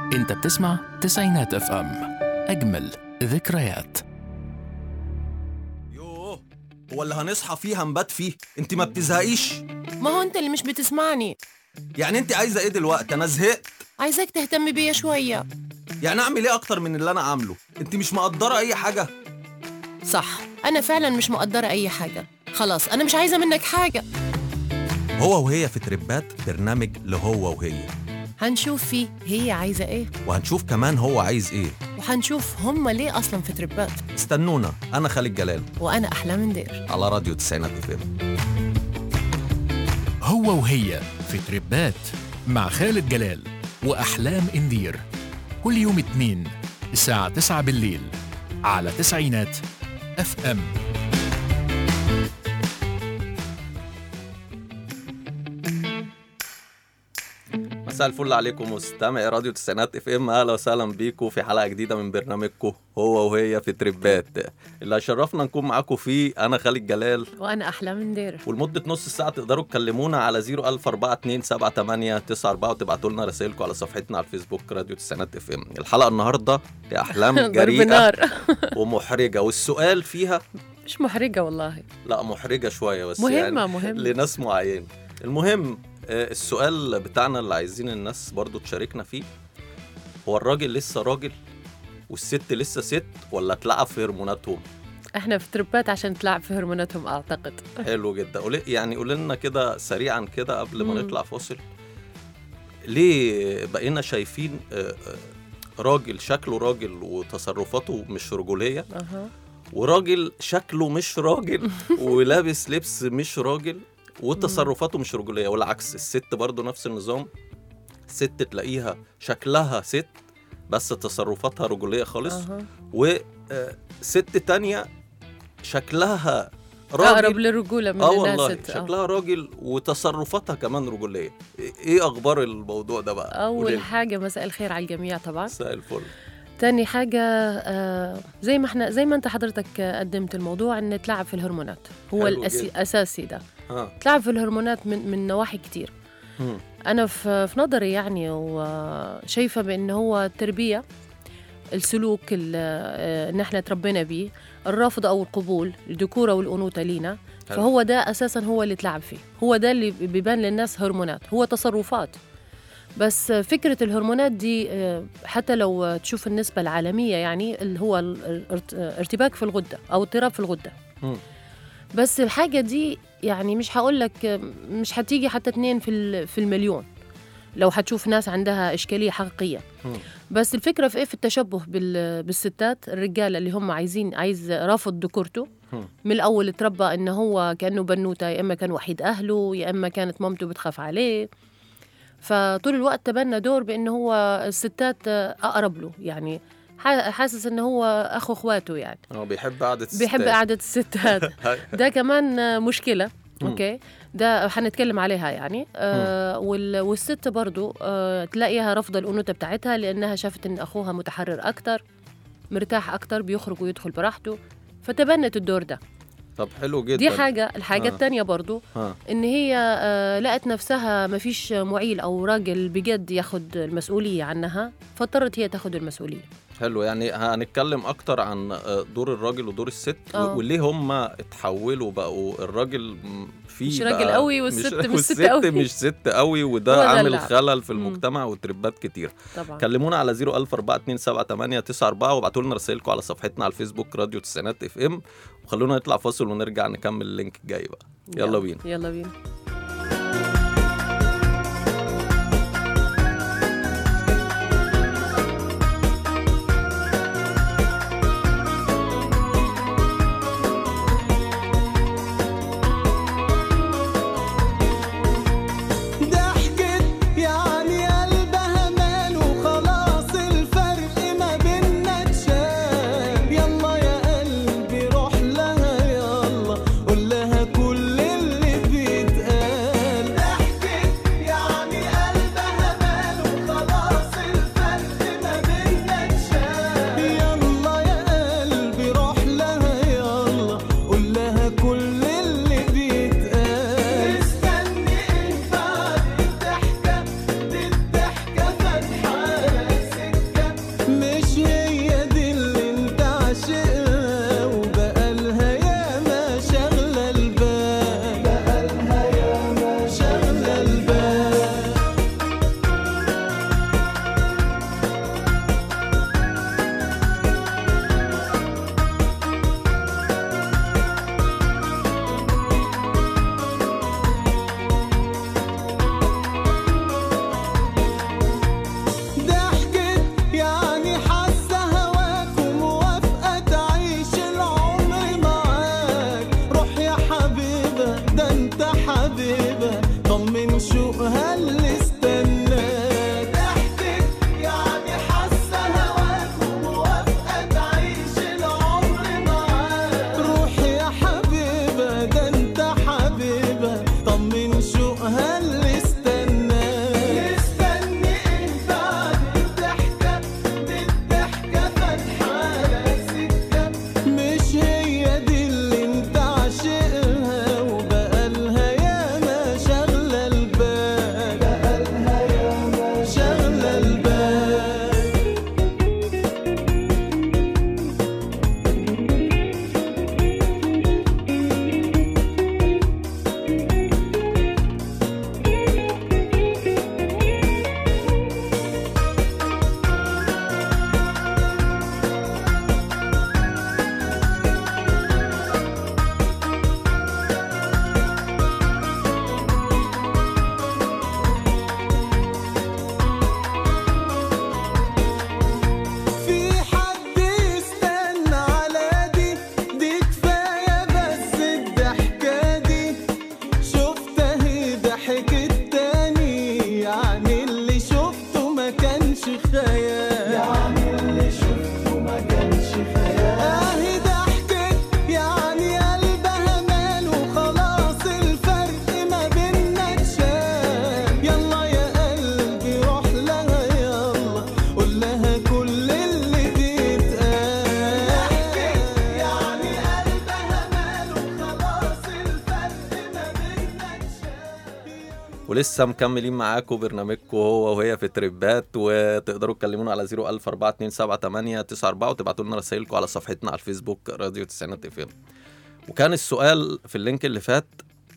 انت بتسمع تسعينات اف ام اجمل ذكريات يوه هو اللي هنصحى فيه هنبات فيه انت ما بتزهقيش ما هو انت اللي مش بتسمعني يعني انت عايزه ايه دلوقتي انا زهقت عايزاك تهتم بيا شوية يعني اعمل ايه اكتر من اللي انا عامله انت مش مقدره اي حاجه صح أنا فعلا مش مقدرة أي حاجة خلاص أنا مش عايزة منك حاجة هو وهي في تربات برنامج لهو وهي هنشوف فيه هي عايزة إيه وهنشوف كمان هو عايز ايه وهنشوف هما ليه أصلا في تربات استنونا انا خالد جلال وأنا أحلى من دير على راديو تسعينات اف ام هو وهي في تربات مع خالد جلال وأحلام إندير كل يوم اثنين الساعة 9 بالليل على تسعينات اف ام مساء الفل عليكم مستمعي راديو تسعينات اف ام اهلا وسهلا بيكم في حلقه جديده من برنامجكم هو وهي في تربات اللي هيشرفنا نكون معاكم فيه انا خالد جلال وأنا أحلى من دير ولمدة نص ساعة تقدروا تكلمونا على 010427894 وتبعتوا لنا رسائلكم على صفحتنا على الفيسبوك راديو تسعينات اف ام الحلقة النهاردة هي أحلام ضرب جريئة نار ومحرجة والسؤال فيها مش محرجة والله لا محرجة شوية بس مهمة يعني مهمة لناس معين المهم آه، السؤال بتاعنا اللي عايزين الناس برضو تشاركنا فيه هو الراجل لسه راجل والست لسه ست ولا اتلعب في هرموناتهم احنا في تربات عشان تلعب في هرموناتهم أعتقد حلو جدا قولي يعني قول لنا كده سريعا كده قبل ما مم. نطلع فاصل ليه بقينا شايفين آه، آه، راجل شكله راجل وتصرفاته مش رجوليه أها وراجل شكله مش راجل ولابس لبس مش راجل وتصرفاته مش رجوليه والعكس الست برضو نفس النظام ست تلاقيها شكلها ست بس تصرفاتها رجوليه خالص أها وست تانية شكلها أقرب راجل للرجولة من اه إنها والله ست. آه. شكلها راجل وتصرفاتها كمان رجوليه ايه اخبار الموضوع ده بقى أول قوليلي. حاجة مساء الخير على الجميع طبعا مساء الفل تاني حاجة آه زي ما احنا زي ما انت حضرتك آه، قدمت الموضوع ان تلعب في الهرمونات هو حلو الأسي جدا. الاساسي ده ها تلعب في الهرمونات من من نواحي كتير مم. انا في في نظري يعني وشايفه بان هو التربيه السلوك ال- آه، ان احنا تربينا بيه الرفض او القبول الذكوره والانوثه لينا حلو. فهو ده اساسا هو اللي تلعب فيه هو ده اللي بيبان للناس هرمونات هو تصرفات بس فكرة الهرمونات دي آه، حتى لو تشوف النسبة العالمية يعني اللي هو ال- الارت- ارتباك في الغدة أو اضطراب في الغدة مم. بس الحاجة دي يعني مش هقول لك مش هتيجي حتى اتنين في ال- في المليون لو هتشوف ناس عندها إشكالية حقيقية مم. بس الفكرة في إيه في التشبه بال- بالستات الرجالة اللي هم عايزين عايز رافض ذكورته مم. من الأول اتربى إنه هو كأنه بنوتة يا إما كان وحيد أهله يا إما كانت مامته بتخاف عليه فطول الوقت تبنى دور بإنه هو الستات أقرب له يعني ح- حاسس إنه هو أخو إخواته يعني هو بيحب قعده بيحب الستات. قعدة الستات هاي. ده كمان آه، مشكلة مم. اوكي ده هنتكلم عليها يعني آه وال- والست برضو آه تلاقيها رافضه الانوثه بتاعتها لانها شافت ان اخوها متحرر اكتر مرتاح اكتر بيخرج ويدخل براحته فتبنت الدور ده طب حلو جدا دي حاجه الحاجه آه. التانية برضو ها ان هي آه لقت نفسها ما فيش معيل او راجل بجد ياخد المسؤوليه عنها فاضطرت هي تاخد المسؤوليه حلو يعني هنتكلم اكتر عن آه، دور الراجل ودور الست و- آه. وليه هم اتحولوا بقوا الراجل م- فيه مش بقى- راجل قوي والست مش ست والست قوي. مش ست قوي هو وده ده عامل اللعب. خلل في مم. المجتمع وتربات كتير طبعا كلمونا على 010427894 وابعتوا لنا رسائلكم على صفحتنا على الفيسبوك راديو تسعينات اف ام وخلونا نطلع فاصل ونرجع نكمل اللينك الجاي بقى يلا بينا يلا بينا ضحكت يعني قلبها مال وخلاص الفرق ما بينا اتشال يلا يا قلبي روح لها يلا قول لها كل اللي بيتقال شوقها اللي استناك ضحكت يعني حاسة هواك وموافقة تعيش العمر معاك روح يا حبيبة ده انت حبيبة طمن شوقها اللي استناك مستني انت بعد الضحكة دي الضحكة فاتحة سكة مش هي دي اللي انت عاشقها وبقالها ياما شغلة البال بقالها ياما شغلة البال في حد يستنى على دي دي كفاية بس الضحكة دي شفت اهي ضحكت تاني يعني اللي شفته ما كانش خيال يعني اللي شفته ما كانش خيال اهي ضحكت يعني قلبها مال وخلاص الفرق ما بينا اتشال يلا يا قلبي روح لها يلا قول لها كل اللي بيتقال يعني قلبها مال وخلاص الفرق ما بينا اتشال ولسه مكملين معاكم برنامجكم هو وهي في تريبات وتقدروا تكلمونا على 014278994 وتبعتوا لنا رسائلكم على صفحتنا على الفيسبوك راديو تسعينات اف ام وكان السؤال في اللينك اللي فات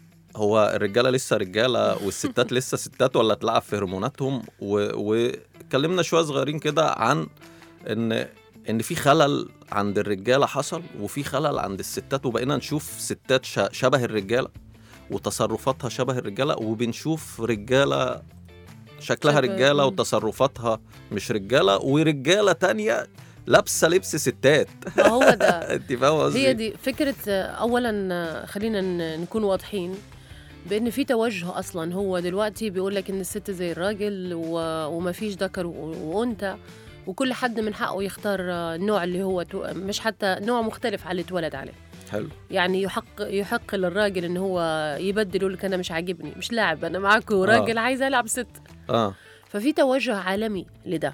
هو الرجاله لسه رجاله والستات لسه ستات ولا تلعب في هرموناتهم و- واتكلمنا شويه صغيرين كده عن ان ان في خلل عند الرجاله حصل وفي خلل عند الستات وبقينا نشوف ستات ش- شبه الرجاله وتصرفاتها شبه الرجاله وبنشوف رجاله شكلها شكل- رجاله مم. وتصرفاتها مش رجاله ورجاله تانية لابسه لبس ستات ما هو ده انت فاهمه قصدي هي دي فكرة آه، أولا آه، خلينا ن- نكون واضحين بأن في توجه أصلا هو دلوقتي بيقول لك إن الست زي الراجل و- وما فيش ذكر و- وأنثى وكل حد من حقه يختار آه، النوع اللي هو تو- مش حتى نوع مختلف على اللي اتولد عليه حلو يعني يحق يحق للراجل ان هو يبدل يقول لك انا مش عاجبني مش لاعب انا معاكم راجل عايز العب ست اه ففي توجه عالمي لده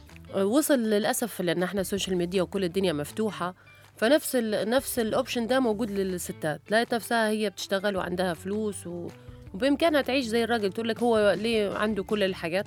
وصل للاسف لان احنا السوشيال ميديا وكل الدنيا مفتوحه فنفس ال نفس الاوبشن ده موجود للستات لقيت نفسها هي بتشتغل وعندها فلوس و... وبامكانها تعيش زي الراجل تقول لك هو ليه عنده كل الحاجات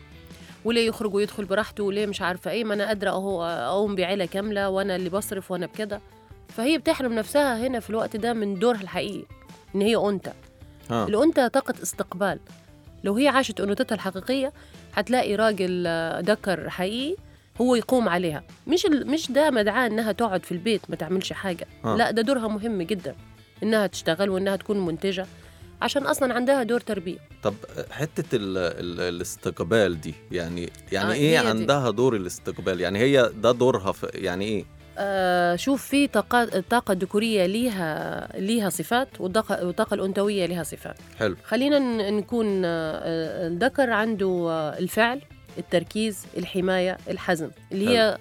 وليه يخرج ويدخل براحته وليه مش عارفه ايه ما انا قادره اهو اقوم بعيله كامله وانا اللي بصرف وانا بكده فهي بتحرم نفسها هنا في الوقت ده من دورها الحقيقي ان هي انثى اه الأنثى طاقة استقبال لو هي عاشت أنوثتها الحقيقية هتلاقي راجل آه، ذكر حقيقي هو يقوم عليها مش ال... مش ده مدعاة انها تقعد في البيت ما تعملش حاجة آه. لا ده دورها مهم جدا انها تشتغل وانها تكون منتجة عشان اصلا عندها دور تربية طب حته ال ال الاستقبال دي يعني يعني آه، ايه هي دي. عندها دور الاستقبال يعني هي ده دورها في يعني ايه آه شوف في طاقة الطاقة الذكورية ليها ليها صفات والطاقة والطاقة الأنثوية لها صفات حلو خلينا ن- نكون آه، آه، الذكر عنده آه، الفعل التركيز الحماية الحزم اللي هي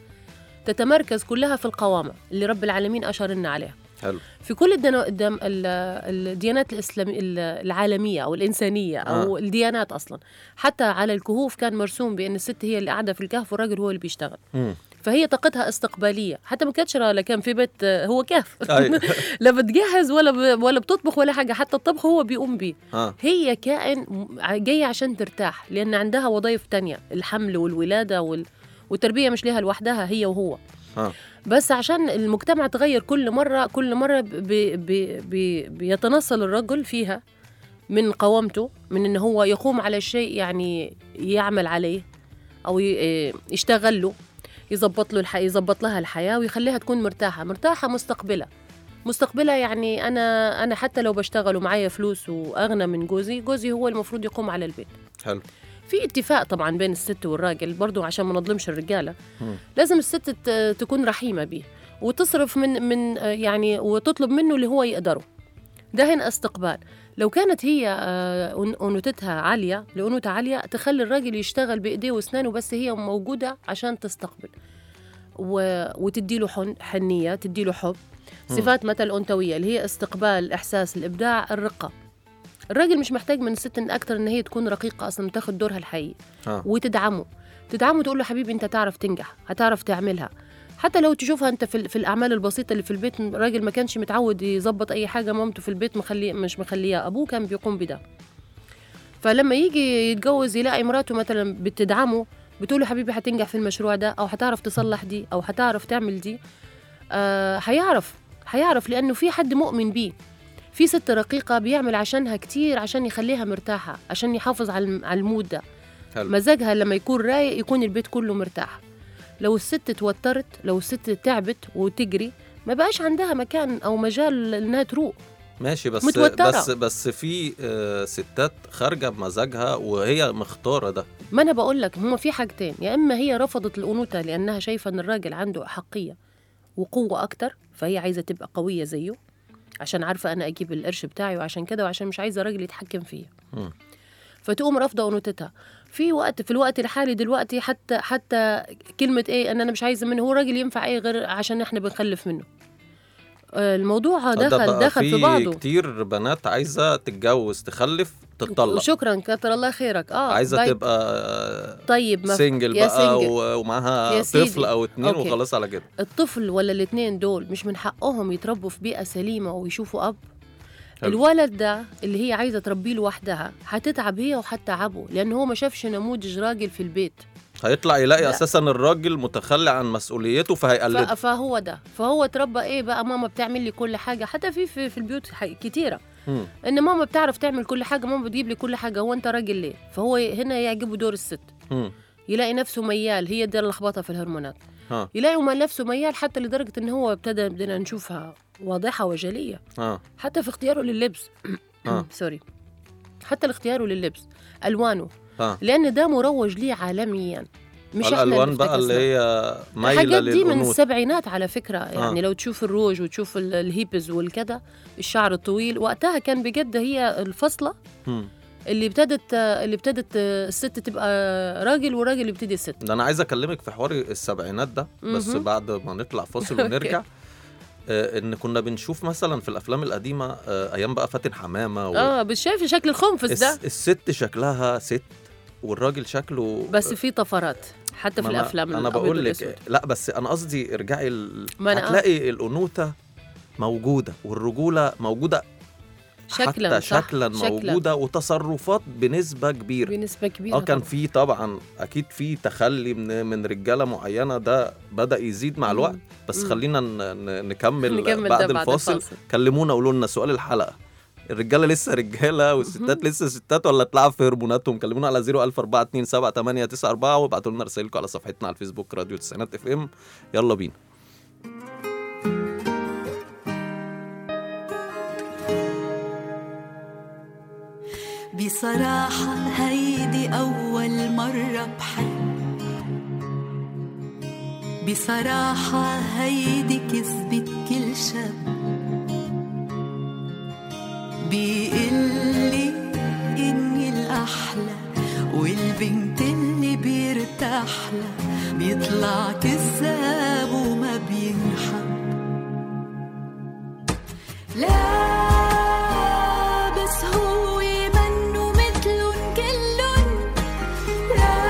تتمركز كلها في القوامة اللي رب العالمين أشار لنا عليها حلو في كل الدنا- الدم ال- الديانات الإسلام العالمية أو الإنسانية أو آه. الديانات أصلا حتى على الكهوف كان مرسوم بأن الست هي اللي قاعدة في الكهف والراجل هو اللي بيشتغل مم. فهي طاقتها استقباليه حتى ما كانتش لا كان في بيت آه، هو كهف أيوة. لا بتجهز ولا ب... ولا بتطبخ ولا حاجه حتى الطبخ هو بيقوم بيه اه هي كائن م- ع- جايه عشان ترتاح لان عندها وظائف تانية الحمل والولاده وال... والتربيه مش ليها لوحدها هي وهو اه بس عشان المجتمع تغير كل مره كل مره بي بي بي بيتنصل الرجل فيها من قوامته من ان هو يقوم على شيء يعني يعمل عليه او ي- إيه، يشتغل له يظبط له الح... يظبط لها الحياه ويخليها تكون مرتاحه مرتاحه مستقبله مستقبلها يعني انا انا حتى لو بشتغل ومعايا فلوس واغنى من جوزي جوزي هو المفروض يقوم على البيت حلو في اتفاق طبعا بين الست والراجل برضو عشان ما نظلمش الرجاله مم. لازم الست ت- تكون رحيمه بيه وتصرف من من آه، يعني وتطلب منه اللي هو يقدره ده هنا استقبال لو كانت هي آه، أن- أنوثتها عالية لأنوثة عالية تخلي الراجل يشتغل بإيديه وأسنانه بس هي موجودة عشان تستقبل و... وتديله حن... حنية تديله حب صفات مثل الأنثوية اللي هي استقبال الإحساس الإبداع الرقة الراجل مش محتاج من الست إن أكتر إن هي تكون رقيقة أصلا تاخد دورها الحقيقي آه. وتدعمه تدعمه تقول له حبيبي أنت تعرف تنجح هتعرف تعملها حتى لو تشوفها انت في, ال- في الاعمال البسيطه اللي في البيت راجل ما كانش متعود يظبط اي حاجه مامته في البيت مخلي مش مخلياه ابوه كان بيقوم بده فلما يجي يتجوز يلاقي مراته مثلا بتدعمه بتقول له حبيبي هتنجح في المشروع ده او هتعرف تصلح دي او هتعرف تعمل دي آه هيعرف هيعرف لانه في حد مؤمن بيه في ست رقيقه بيعمل عشانها كتير عشان يخليها مرتاحه عشان يحافظ على الم- على المود ده حلو مزاجها لما يكون رايق يكون البيت كله مرتاح لو الست توترت لو الست تعبت وتجري ما بقاش عندها مكان او مجال انها تروق ماشي بس متوترة. بس بس في آه، ستات خارجه بمزاجها وهي مختاره ده ما انا بقول لك هما في حاجتين يا اما هي رفضت الانوثه لانها شايفه ان الراجل عنده احقيه وقوه اكتر فهي عايزه تبقى قويه زيه عشان عارفه انا اجيب القرش بتاعي وعشان كده وعشان مش عايزه راجل يتحكم فيا مم. فتقوم رافضه انوثتها في وقت في الوقت الحالي دلوقتي حتى حتى كلمه ايه ان انا مش عايزه منه هو راجل ينفع ايه غير عشان احنا بنخلف منه آه، الموضوع ده دخل بقى دخل في بعضه كتير بنات عايزه تتجوز تخلف تتطلق وشكرا كتر الله خيرك اه عايزه باي- تبقى طيب ما سنجل يا بقى سنجل. و- ومعاها يا طفل سيدي. او اتنين أوكي. وخلاص على كده الطفل ولا الاثنين دول مش من حقهم يتربوا في بيئة سليمة ويشوفوا أب حلو. الولد ده اللي هي عايزة تربيه لوحدها هتتعب هي وهتتعبه لأن هو ما شافش نموذج راجل في البيت هيطلع يلاقي لا. اساسا الراجل متخلي عن مسؤوليته ف- فهيقلده فهو ده فهو اتربى ايه بقى ماما بتعمل لي كل حاجة حتى في في, في البيوت ح- كتيرة مم. ان ماما بتعرف تعمل كل حاجة ماما بتجيب لي كل حاجة هو انت راجل ليه فهو هنا يعجبه دور الست مم. يلاقي نفسه ميال هي دي اللخبطة في الهرمونات ها يلاقي مال نفسه ميال حتى لدرجة ان هو ابتدى بدنا نشوفها واضحة وجلية ها حتى في اختياره لللبس آه. سوري حتى الاختياره لللبس الوانه ها لان ده مروج ليه عالميا مش احنا الالوان بقى اللي افتكسنا. هي مايله الحاجات دي من للانوثه السبعينات على فكرة يعني لو تشوف الروج وتشوف ال- الهيبز والكذا الشعر الطويل وقتها كان بجد هي الفصلة مم. اللي ابتدت اللي ابتدت الست تبقى راجل والراجل يبتدي الست ده انا عايز اكلمك في حوار السبعينات ده بس مهم. بعد ما نطلع فاصل أوكي. ونرجع آه ان كنا بنشوف مثلا في الافلام القديمه آه ايام بقى فاتن حمامه و... اه بس شايف شكل الخنفس الس... ده الست شكلها ست والراجل شكله بس في طفرات حتى في ما أنا- الافلام انا الأبيض بقول والأسود. لك لا بس انا قصدي ارجعي ال... ما أنا- هتلاقي الانوثه موجوده والرجوله موجوده شكلا حتى صح، شكلا شكلاً. موجوده وتصرفات بنسبه كبيره بنسبة كبيرة اه كان طبعاً. في طبعا اكيد في تخلي من من رجاله معينه ده بدا يزيد مع الوقت بس مم. خلينا ن- ن- نكمل, نكمل بعد, ده بعد الفاصل الفاصل. كلمونا قولوا لنا سؤال الحلقه الرجاله لسه رجاله والستات لسه ستات ولا تلعب في هرموناتهم كلمونا على 014278994 وابعتوا لنا رسائلكم على صفحتنا على الفيسبوك راديو تسعينات اف ام يلا بينا بصراحة هيدي أول مرة بحب بصراحة هيدي كذبة كل شاب بيقلي إني الأحلى والبنت اللي بيرتاح لها بيطلع كذاب وما بينحب لا بس هو منه مثلن كلن لا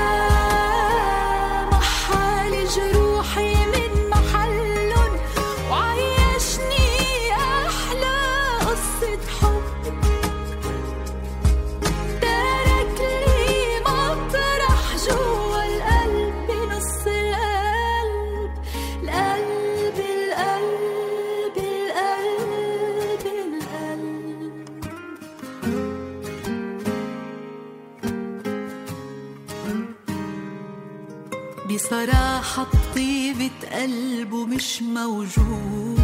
محل جروحي من محلن وعيشني أحلى قصة حب ترك لي مطرح جوا القلب بنص القلب القلب القلب القلب القلب بصراحة بطيبة قلبه مش موجود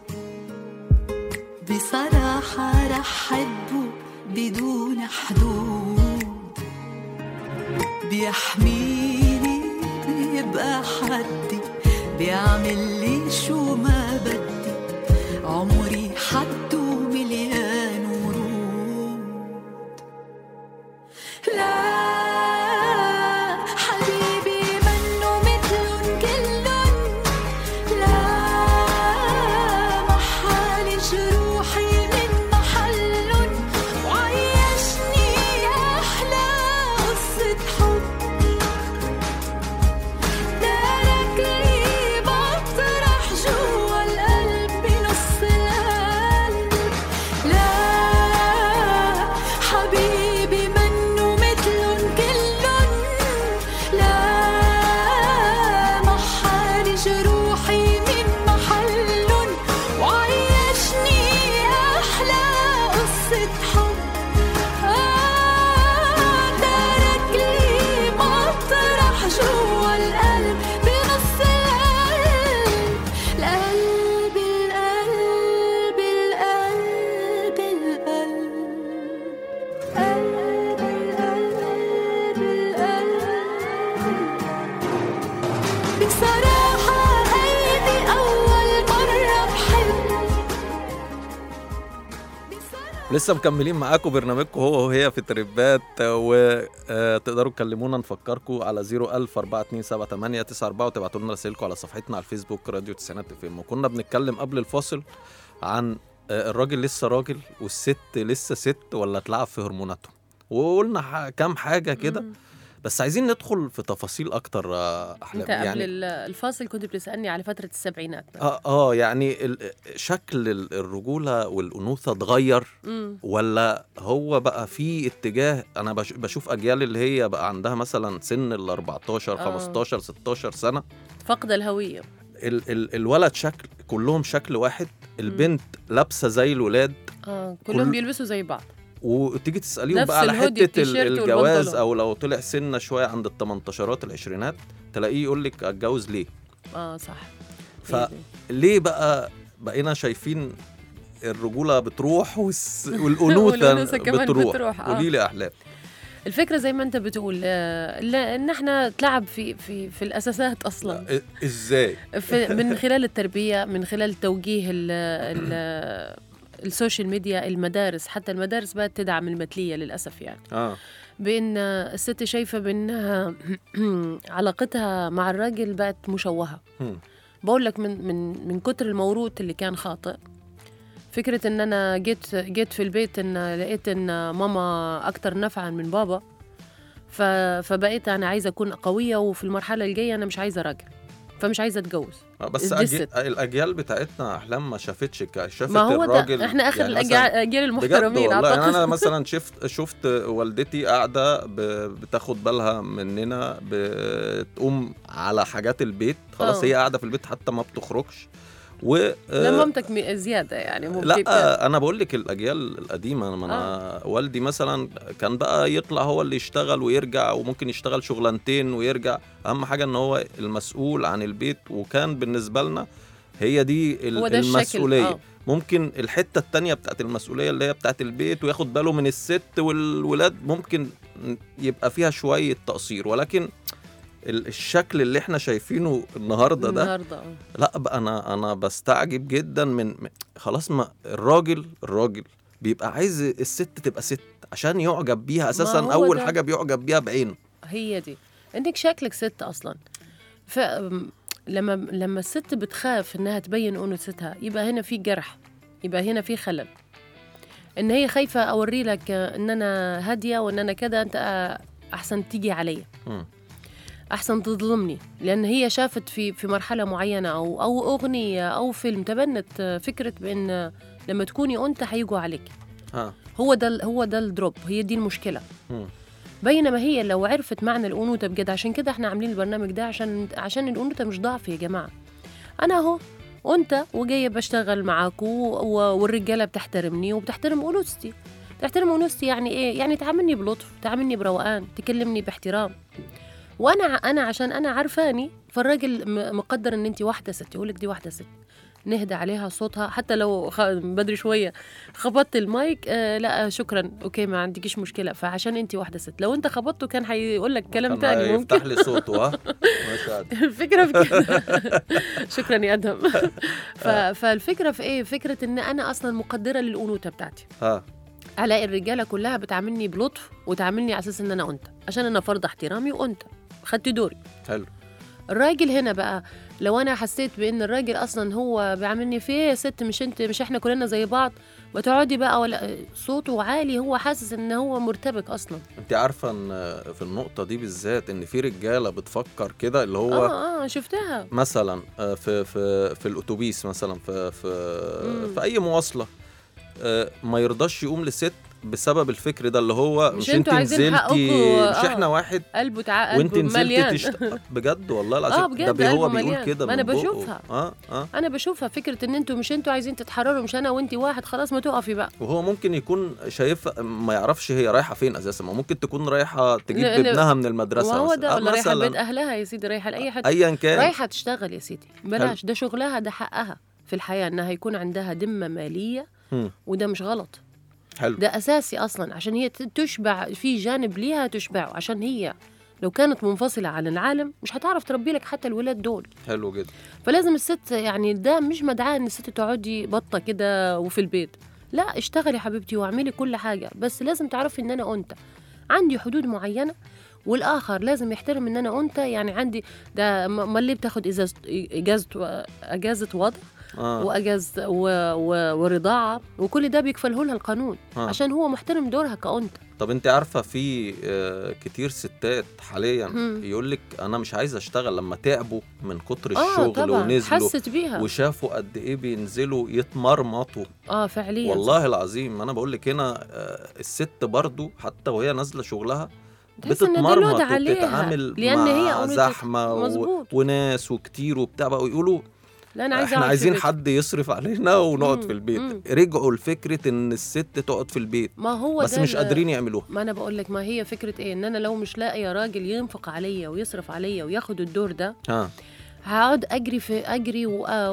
بصراحة رح حبه بدون حدود بيحميني بيبقى حدي بيعمل لي شو ما بدي عمري حده مليان ورود لسه مكملين معاكم برنامجكم هو وهي في تريبات وتقدروا تكلمونا نفكركم على 01000 4278 94 وتبعتوا لنا رسائلكم على صفحتنا على الفيسبوك راديو تسعينات اف ام وكنا بنتكلم قبل الفاصل عن آه، الراجل لسه راجل والست لسه ست ولا اتلعب في هرموناتهم وقلنا ح- كام حاجه كده مم. بس عايزين ندخل في تفاصيل اكتر آه، احلام انت قبل ال- الفاصل كنت بتسالني على فتره السبعينات بقى. اه اه يعني ال- شكل ال- الرجوله والانوثه اتغير مم. ولا هو بقى في اتجاه انا بش- بشوف اجيال اللي هي بقى عندها مثلا سن ال 14 آه. 15 16 سنه فقد الهويه ال ال الولد شكل كلهم شكل واحد البنت لابسه زي الولاد اه كلهم كل- بيلبسوا زي بعض وتيجي تساليهم نفس بقى على الهودي، حته ال- التيشيرت الجواز والبنطلون. او لو طلع سنه شويه عند ال 18 العشرينات تلاقيه يقول لك اتجوز ليه اه صح ف- هي دي. ليه بقى بقينا شايفين الرجوله بتروح والس... والانوثه والأنوثة كمان بتروح, بتروح، آه. قولي لي احلام الفكره زي ما انت بتقول آه، لا- ان احنا تلعب في في في الاساسات اصلا إ- ازاي في من خلال التربيه من خلال توجيه ال ال السوشيال ميديا المدارس حتى المدارس بقت تدعم المثليه للاسف يعني اه بان الست شايفه بانها علاقتها مع الراجل بقت مشوهه هم. بقول لك من من من كتر الموروث اللي كان خاطئ فكرة ان انا جيت جيت في البيت ان لقيت ان ماما اكتر نفعا من بابا ف فبقيت انا عايزة اكون قوية وفي المرحلة الجاية انا مش عايزة راجل فمش عايزة اتجوز آه، بس اتدست. أجي... الاجيال بتاعتنا احلام ما شافتش ك- شافت ما هو الراجل ده احنا اخر يعني يعني مثلاً- الاجيال بجد المحترمين والله يعني انا اعتقد مثلا شفت شفت والدتي قاعده ب... بتاخد بالها مننا بتقوم على حاجات البيت خلاص آه. هي قاعده في البيت حتى ما بتخرجش و لا آه، مامتك م- زيادة يعني ممكن لا انا بقول لك الاجيال القديمه ما انا والدي مثلا كان بقى يطلع هو اللي يشتغل ويرجع وممكن يشتغل شغلانتين ويرجع اهم حاجه ان هو المسؤول عن البيت وكان بالنسبه لنا هي دي ال- هو ده الشكل المسؤوليه آه. ممكن الحته التانية بتاعت المسؤوليه اللي هي بتاعت البيت وياخد باله من الست والولاد ممكن يبقى فيها شويه تقصير ولكن ال- الشكل اللي احنا شايفينه النهارده ده النهارده آه. لا بقى انا انا بستعجب جدا من من- خلاص ما الراجل الراجل بيبقى عايز الست تبقى ست عشان يعجب بيها اساسا هو اول ده. حاجه بيعجب بيها بعينه هي دي انك شكلك ست اصلا ف لما لما الست بتخاف انها تبين انوثتها يبقى هنا في جرح يبقى هنا في خلل ان هي خايفه اوري لك ان انا هاديه وان انا كده انت احسن تيجي عليا مم. احسن تظلمني لان هي شافت في في مرحله معينه او او اغنيه او فيلم تبنت فكره بان لما تكوني انثى هيجوا عليك ها هو ده ال- هو ده الدروب هي دي المشكله مم. بينما هي لو عرفت معنى الانوثه بجد عشان كده احنا عاملين البرنامج ده عشان عشان الانوثه مش ضعف يا جماعه انا اهو وانت وجايه بشتغل معاكوا و- والرجاله بتحترمني وبتحترم انوثتي تحترم انوثتي يعني ايه يعني تعاملني بلطف تعاملني بروقان تكلمني باحترام وانا انا عشان انا عارفاني فالراجل م- مقدر ان انت واحده ست يقول لك دي واحده ست نهدى عليها صوتها حتى لو خ... بدري شويه خبطت المايك آه لا شكرا اوكي ما عندكيش مشكله فعشان انت واحده ست لو انت خبطته كان هيقول لك كلام كان تاني يفتح ممكن لي صوته ها ماشي عادي. الفكره في كده شكرا يا ادهم ف... فالفكره في ايه فكره ان انا اصلا مقدره للانوثه بتاعتي ها الاقي الرجاله كلها بتعاملني بلطف وتعاملني على اساس ان انا انثى عشان انا فرض احترامي وانثى خدت دوري حلو الراجل هنا بقى لو انا حسيت بان الراجل اصلا هو بيعاملني في ايه يا ست مش انت مش احنا كلنا زي بعض ما تقعدي بقى ولا صوته عالي هو حاسس ان هو مرتبك اصلا انت عارفه ان في النقطه دي بالذات ان في رجاله بتفكر كده اللي هو اه اه شفتها مثلا آه، في في في الاتوبيس مثلا في في مم. في اي مواصله آه، ما يرضاش يقوم لست بسبب الفكر ده اللي هو مش مش, انت انتوا عايزين نزلتي حقكوا، مش آه. احنا واحد قلبه تع... وانت قلبه نزلتي مليان تشت... بجد والله العظيم آه، بجد ده بي هو قلبه بيقول مليان. كده ما أنا من بقه. بشوفها. اه اه انا بشوفها فكره ان انتوا مش انتوا عايزين تتحرروا مش انا وانت واحد خلاص ما تقفي بقى وهو ممكن يكون شايف ما يعرفش هي رايحه فين اساسا ما ممكن تكون رايحه تجيب ل- ل- ابنها من المدرسه وهو مثلا. ده آه، ولا رايحه مثلاً. بيت اهلها يا سيدي رايحه لاي حد ايا كان رايحه تشتغل يا سيدي بلاش ده شغلها ده حقها في الحياه انها يكون عندها ذمه ماليه مم. وده مش غلط حلو ده اساسي اصلا عشان هي ت- تشبع في جانب ليها تشبعه عشان هي لو كانت منفصله عن العالم مش هتعرف تربي لك حتى الولاد دول حلو جدا فلازم الست يعني ده مش مدعاه ان الست تقعدي بطه كده وفي البيت لا اشتغلي يا حبيبتي واعملي كل حاجه بس لازم تعرفي ان انا انثى عندي حدود معينه والاخر لازم يحترم ان انا انثى يعني عندي ده م- ما اللي بتاخد اجازه اجازه اجازه وضع آه. واجازه و... و... ورضاعه وكل ده بيكفله لها القانون آه. عشان هو محترم دورها كأنثى طب انت عارفه في آه، كتير ستات حاليا مم. يقول لك انا مش عايزه اشتغل لما تعبوا من كتر اه الشغل طبعا ونزلوا حست بيها وشافوا قد ايه بينزلوا يتمرمطوا اه فعليا والله العظيم انا بقول لك هنا آه، الست برضو حتى وهي نازله شغلها تحس إن ده بتتمرمط لود عليها، وبتتعامل لأن مع هي أونثة. زحمه و... مظبوط. وناس وكتير وبتاع بقوا يقولوا لا انا عايزه احنا أقعد في عايزين بيتي. حد يصرف علينا ونقعد مم، في البيت مم. رجعوا لفكره ان الست تقعد في البيت ما هو بس ده مش ال- قادرين يعملوها ما انا بقول لك ما هي فكره ايه ان انا لو مش لاقيه راجل ينفق عليا ويصرف عليا وياخد الدور ده ها هقعد اجري في اجري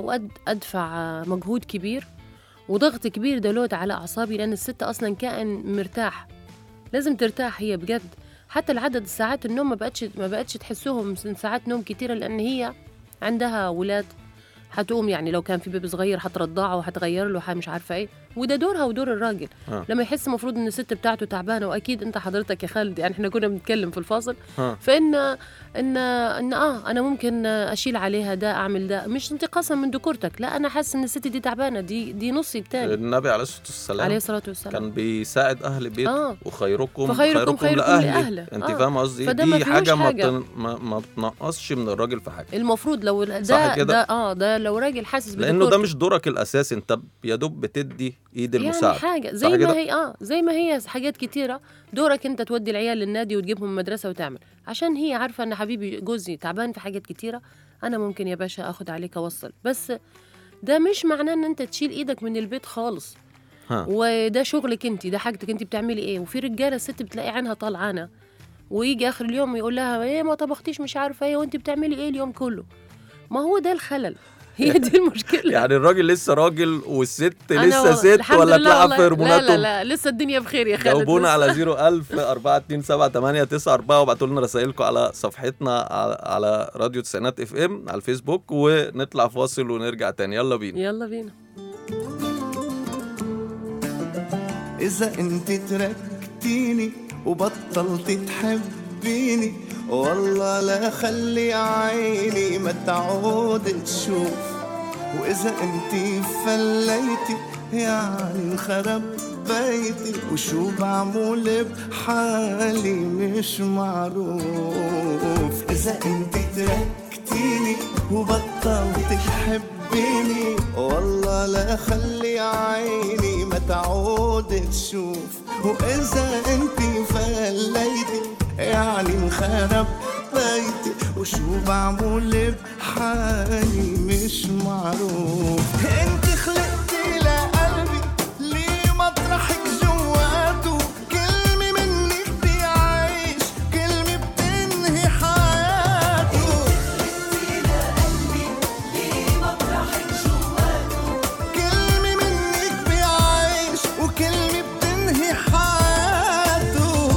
وادفع مجهود كبير وضغط كبير ده لود على اعصابي لان الست اصلا كائن مرتاح لازم ترتاح هي بجد حتى العدد الساعات النوم ما بقتش ما بقتش تحسهم من ساعات نوم كتيره لان هي عندها ولاد هتقوم يعني لو كان في بيبي صغير هترضعه وهتغير له ح- مش عارفه ايه وده دورها ودور الراجل آه. لما يحس المفروض ان الست بتاعته تعبانه واكيد انت حضرتك يا خالد يعني احنا كنا بنتكلم في الفاصل ها فان ان ان اه انا ممكن اشيل عليها ده اعمل ده مش انتقاصا من ذكورتك لا انا حاسه ان الست دي تعبانه دي دي نصي التاني النبي عليه الصلاه والسلام عليه الصلاه والسلام كان بيساعد اهل بيته اه وخيركم فخيركم خيركم لاهله لأهله. انت آه. فاهم قصدي فده ما دي فيهوش حاجه ما, حاجة. بتن... ما, ما بتنقصش من الراجل في حاجه المفروض لو ده صح كده؟ ده اه ده لو راجل حاسس لانه ده بذكورته. مش دورك الاساسي انت يا دوب بتدي ايد يعني المساعده حاجه صح زي ما كده؟ هي اه زي ما هي حاجات كتيره دورك انت تودي العيال للنادي وتجيبهم المدرسه وتعمل عشان هي عارفه ان حبيبي جوزي تعبان في حاجات كتيره انا ممكن يا باشا اخد عليك اوصل بس ده مش معناه ان انت تشيل ايدك من البيت خالص ها. وده شغلك انت ده حاجتك انت بتعملي ايه وفي رجاله الست بتلاقي عينها طلعانه ويجي اخر اليوم يقول لها ايه ما طبختيش مش عارفه ايه وانت بتعملي ايه اليوم كله ما هو ده الخلل هي دي المشكله يعني الراجل لسه راجل والست أنا لسه والله- ست الحمد ولا لله تلعب والله. في لا لا هرموناتهم لا لسه الدنيا بخير يا خالد جاوبونا لسه. على 01000 427 وابعتوا لنا رسائلكم على صفحتنا على- على راديو تسعينات اف ام على الفيسبوك ونطلع فاصل ونرجع تاني يلا بينا يلا بينا إذا أنت تركتيني وبطلت تحبيني والله لا خلي عيني ما تعود تشوف وإذا أنت فليتي يعني انخرب بيتي وشو بعمل بحالي مش معروف إذا أنت تركتيني وبطلت تحبيني والله لا خلي عيني ما تعود تشوف وإذا أنت فليتي يعني انخرب بيتي وشو بعمل بحالي مش معروف انت خلقتي لقلبي ليه مطرحك جواته كلمة منك بيعيش كلمة بتنهي حياته كلمة منك بيعيش وكلمة بتنهي حياته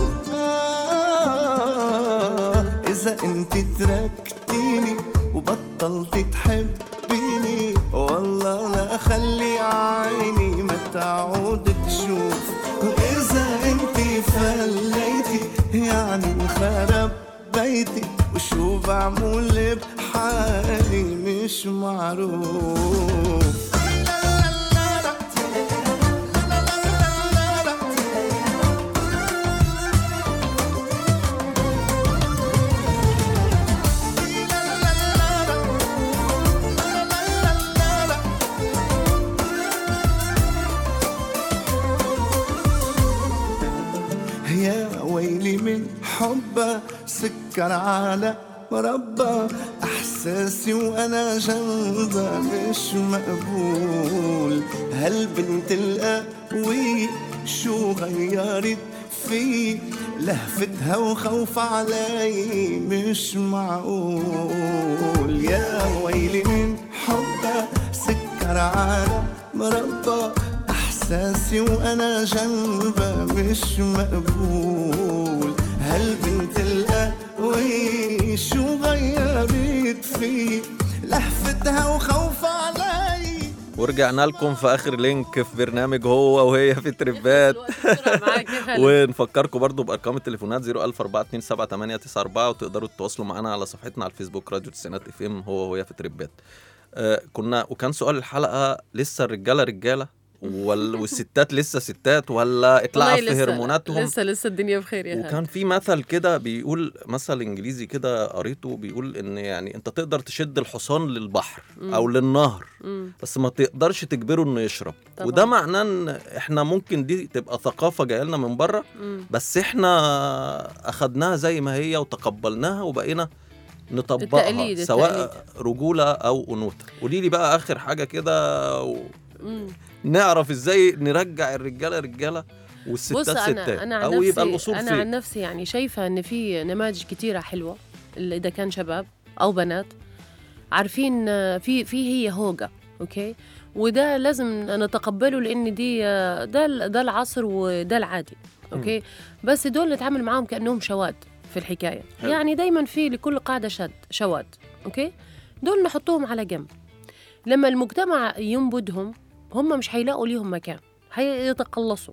آه إذا أنت تركتيني وبطلت تحبيني والله لا خلي عيني ما تعود تشوف وإذا أنت فليتي يعني انخرب بيتي وشو بعمل بحالي مش معروف يا ويلي من حبه سكر على مربى احساسي وانا جنبها مش مقبول هالبنت القوية شو غيرت في لهفتها وخوف علي مش معقول يا ويلي من حبها سكر على مربى احساسي وانا جنبها مش مقبول هالبنت القوي شو غيرت في لهفتها وخوف علي ورجعنا لكم في اخر لينك في برنامج هو وهي في تربات ونفكركم برضو بارقام التليفونات 004278894 وتقدروا تتواصلوا معانا على صفحتنا على الفيسبوك راديو تسعينات اف ام هو وهي في تربات آه كنا وكان سؤال الحلقه لسه الرجاله رجاله وال... والستات لسه ستات ولا اتلعب في هرموناتهم لسه لسه الدنيا بخير يا هاد. وكان في مثل كده بيقول مثل انجليزي كده قريته بيقول ان يعني انت تقدر تشد الحصان للبحر مم. او للنهر مم. بس ما تقدرش تجبره انه يشرب طبعاً. وده معناه ان احنا ممكن دي تبقى ثقافه جايه لنا من بره مم. بس احنا اخدناها زي ما هي وتقبلناها وبقينا نطبقها التقليد- سواء رجوله او انوثه قولي لي بقى اخر حاجه كده مم. ونعرف ازاي نرجع الرجاله رجاله والستات بص انا ستات انا عن او نفسي يبقى الاصول انا فين عن نفسي يعني شايفه ان في نماذج كتيره حلوه اللي اذا كان شباب او بنات عارفين آه، في في هي هوجه اوكي وده لازم نتقبله لان دي آه، ده ال- ده العصر وده العادي اوكي بس دول نتعامل معاهم كانهم شواذ في الحكايه حلو. يعني دايما في لكل قاعده شد شواذ اوكي دول نحطهم على جنب لما المجتمع ينبذهم هم مش هيلاقوا ليهم مكان هيتقلصوا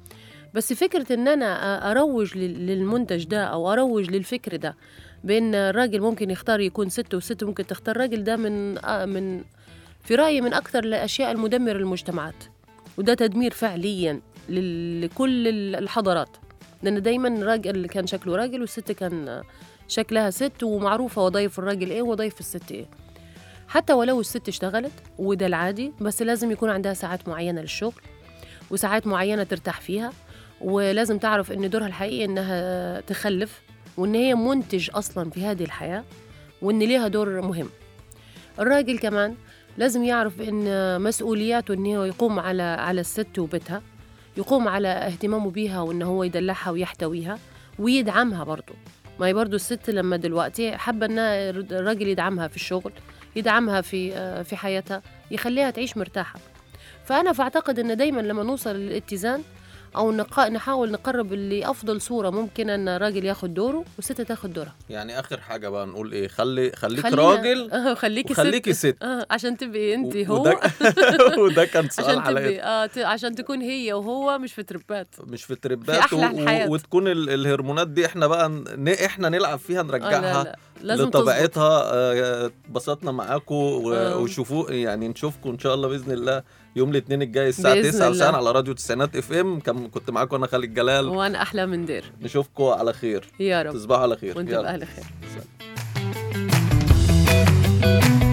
بس فكرة إن أنا أ- أروج لل- للمنتج ده أو أروج للفكر ده بأن الراجل ممكن يختار يكون ست والست ممكن تختار راجل ده من آه من في رأيي من أكثر الأشياء المدمرة للمجتمعات وده تدمير فعليا لل- لكل ال- الحضارات لأن دايما راجل كان شكله راجل والست كان آه، شكلها ست ومعروفة وظايف الراجل إيه وظايف الست إيه حتى ولو الست اشتغلت وده العادي بس لازم يكون عندها ساعات معينة للشغل وساعات معينة ترتاح فيها ولازم تعرف ان دورها الحقيقي انها تخلف وان هي منتج اصلا في هذه الحياه وان ليها دور مهم الراجل كمان لازم يعرف ان مسؤولياته انه يقوم على على الست وبيتها يقوم على اهتمامه بيها وان هو يدلعها ويحتويها ويدعمها برضه ما هي برضه الست لما دلوقتي حابه ان الراجل يدعمها في الشغل يدعمها في آه، في حياتها يخليها تعيش مرتاحه فانا فاعتقد ان دايما لما نوصل للاتزان او نقا... نحاول نقرب لافضل صوره ممكن ان الراجل ياخد دوره والست تاخد دورها يعني اخر حاجه بقى نقول ايه خلي خليك خلينا- راجل آه، خليكي وخليكي ست آه عشان تبقي انت و- هو وده, وده كان سؤال عشان حلقتنا تبقي اه ت... عشان تكون هي وهو مش في تربات مش في تربات في أحلى الحياة. وتكون ال- الهرمونات دي احنا بقى ن... احنا نلعب فيها آه لا نرجعها لا لازم تظبط لطبيعتها آه، اتبسطنا معاكم و... آه. وشوفوا يعني نشوفكم ان شاء الله باذن الله يوم الاثنين الجاي الساعه بإذن 9 الله. مساء على راديو تسعينات اف ام كم... كنت معاكم انا خالد جلال وانا احلى من دير نشوفكم على خير يا رب تصبحوا على خير وانتم يلا. باهل خير سلام.